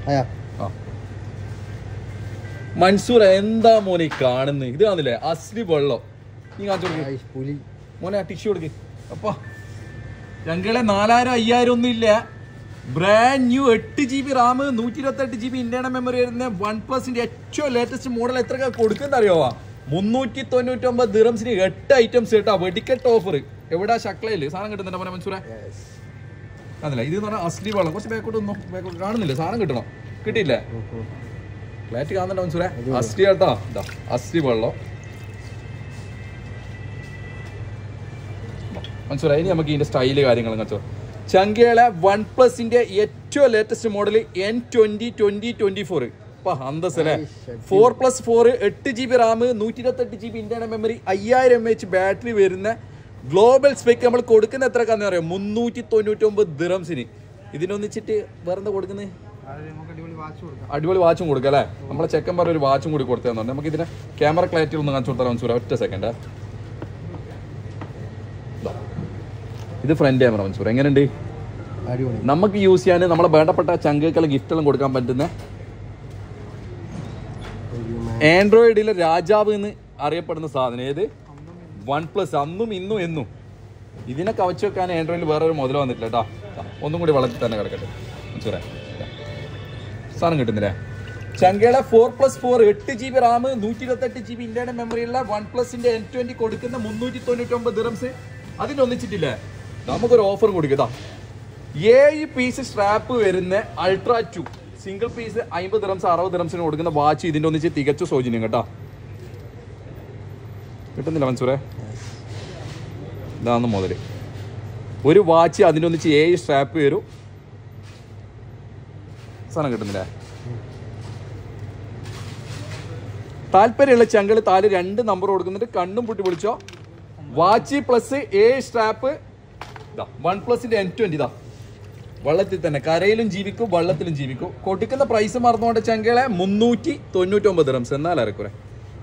അയാ ആ. മൻസൂർ എന്താ മോനെ ഈ കാണുന്നത് ഇത് കാണില്ലേ അസ്ലി വെള്ളം നീ കാണിച്ചു കൊടുക്ക് ആയിഷ് പുലി മോനെ ആ ടിഷ്യൂ കൊടുക്ക് അപ്പൊ ഞങ്ങളെ നാലായിരം അയ്യായിരം ഒന്നും ഇല്ല ബ്രാൻഡ് ന്യൂ എട്ട് ജി ബി റാം നൂറ്റി ഇരുപത്തി എട്ട് ജി ബി ഇന്റേണൽ മെമ്മറി വരുന്ന വൺ പ്ലസിന്റെ ഏറ്റവും ലേറ്റസ്റ്റ് മോഡൽ എത്ര കൊടുക്കുന്ന അറിയാവാ മുന്നൂറ്റി തൊണ്ണൂറ്റി ഒമ്പത് ദിറംസിന് എട്ട് ഐറ്റംസ് കേട്ടോ വെടിക്കെട്ട് ഓഫർ എവിടെ ശക്ലയില് സാധനം കിട്ടുന്നുണ്ട് മോനെ മൻസൂറെ അതല്ല ഇത് എന്ന് പറഞ്ഞാൽ അസ്ലി വെള്ളം കുറച്ച് ബാക്കോട്ട് നിന്നോ ബാക്കോട്ട് കാണുന്നില്ല സാധനം കിട്ടണം കിട്ടിയില്ലേ ഫ്ലാറ്റ് കാണുന്നുണ്ടോ മൻസൂറെ അസ്ലി കേട്ടോ ഇതാ അസ്ലി വെള്ളം മനസ്സിലായി ഇനി നമുക്ക് ഇതിന്റെ സ്റ്റൈല് കാര്യങ്ങളും കച്ചോ ചങ്കേള വൺ പ്ലസിന്റെ ഏറ്റവും latest model N twenty twenty twenty four ഇപ്പൊ അന്തസ് അല്ലേ ഫോർ പ്ലസ് ഫോർ എട്ട് ജി ബി റാം നൂറ്റി ഇരുപത്തെട്ട് ജി ബി ഇന്റർണൽ മെമ്മറി അയ്യായിരം എം എച്ച് ബാറ്ററി വരുന്ന ഗ്ലോബൽ സ്പെക്ക് നമ്മൾ കൊടുക്കുന്ന എത്ര കന്ന് പറയാം മുന്നൂറ്റി തൊണ്ണൂറ്റി ഒമ്പത് ദിറംസിന് ഇതിനൊന്നിച്ചിട്ട് വേറെന്താ കൊടുക്കുന്നത് അടിപൊളി വാച്ചും കൊടുക്കാം അല്ലേ നമ്മളെ ചെക്കൻ പറഞ്ഞ ഒരു വാച്ചും കൂടി കൊടുത്തതെന്നുണ്ട് നമുക്ക് ഇതിനെ ക്യാമറ ക്ലാരിറ്റി ഒന്ന് കാണിച്ചു കൊടുത്താൽ മനസ്സിലാവും ഒറ്റ സെക്കൻഡ് ഇത് ഫ്രണ്ട് ക്യാമറ മൻസൂർ എങ്ങനെയുണ്ട് അടിപൊളി നമുക്ക് യൂസ് ചെയ്യാൻ നമ്മളെ വേണ്ടപ്പെട്ട ചങ്കുകൾ ഗിഫ്റ്റെല്ലാം കൊടുക്കാൻ പറ്റുന്ന ആൻഡ്രോയിഡിലെ രാജാവ് എന്ന് അറിയപ്പെടുന്ന സാധനം ഏത് വൺ പ്ലസ് അന്നും ഇന്നും എന്നും ഇതിനെ കവച്ചു വെക്കാൻ ആൻഡ്രോയിഡിൽ വേറെ ഒരു മുതൽ വന്നിട്ടില്ല കേട്ടോ ദാ, ഒന്നും കൂടി വളർത്തി തന്നെ കിടക്കട്ടെ മൻസൂറെ ദാ. സാധനം കിട്ടുന്നില്ലേ ചങ്കയുടെ ഫോർ പ്ലസ് ഫോർ എട്ട് ജി ബി റാം നൂറ്റി ഇരുപത്തെട്ട് ജി ബി ഇന്ത്യയുടെ മെമ്മറിയുള്ള വൺ പ്ലസിന്റെ എൻ ട്വന്റി കൊടുക്കുന്ന മുന്നൂറ്റി തൊണ്ണൂറ്റി ഒമ്പത് ദിറംസ് അതിനൊന്നിച്ചിട്ടില്ലേ നമുക്കൊരു ഓഫർ കൊടുക്കുക ഏഴ് പീസ് സ്ട്രാപ്പ് വരുന്ന അൾട്രാ ടു സിംഗിൾ പീസ് അമ്പത് ദിറംസ് അറുപത് ദിറംസിന് കൊടുക്കുന്ന വാച്ച് ഇതിന്റെ ഒന്നിച്ച് തികച്ചു സൗജന്യം കേട്ടോ കിട്ടുന്നില്ല മൻസൂറെ ഇതാണ് മുതല് ഒരു വാച്ച് അതിൻ്റെ ഒന്നിച്ച് ഏഴ് സ്ട്രാപ്പ് വരും സാധനം കിട്ടുന്നില്ലേ താല്പര്യമുള്ള ചങ്കള് താല് രണ്ട് നമ്പർ കൊടുക്കുന്നുണ്ട് കണ്ണും പൊട്ടി വിളിച്ചോ watch plus A strap one പ്ലസിന്റെ എൻ ട്വന്റി ഇതാ വള്ളത്തിൽ തന്നെ കരയിലും ജീവിക്കും വള്ളത്തിലും ജീവിക്കും കൊടുക്കുന്ന പ്രൈസ് മറന്നുകൊണ്ട് ചങ്കളെ മുന്നൂറ്റി തൊണ്ണൂറ്റി ഒമ്പത് റംസ് എന്നാൽ അരക്കുറെ